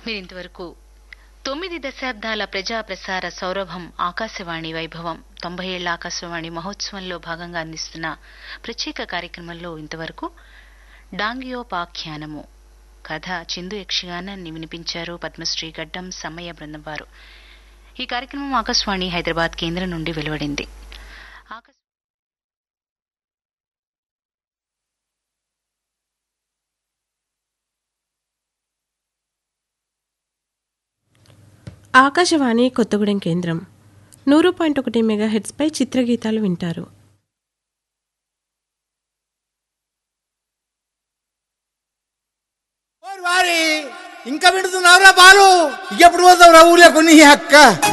మీరింతవరకు తొమ్మిది దశాబ్దాల ప్రజా ప్రసార సౌరభం ఆకాశవాణి వైభవం తొంభై ఏళ్ల ఆకాశవాణి మహోత్సవంలో భాగంగా అందిస్తున్న ప్రత్యేక కార్యక్రమంలో ఇంతవరకు డాంగియోపాఖ్యానము కథ చిందు యక్షగానాన్ని వినిపించారు పద్మశ్రీ గడ్డం సమ్మయ్య బృందం వారు ఈ కార్యక్రమం ఆకాశవాణి హైదరాబాద్ కేంద్రం నుండి వెలువడింది ఆకాశ ఆకాశవాణి కొత్తగూడెం కేంద్రం నూరు పాయింట్ ఒకటి మెగాహెడ్స్పై చిత్రగీతాలు వింటారు ఓరి వారి ఇంకా వింటున్నావురా బాలు ఎప్పుడు పోతావు రా ఊర్లో కొన్ని అక్క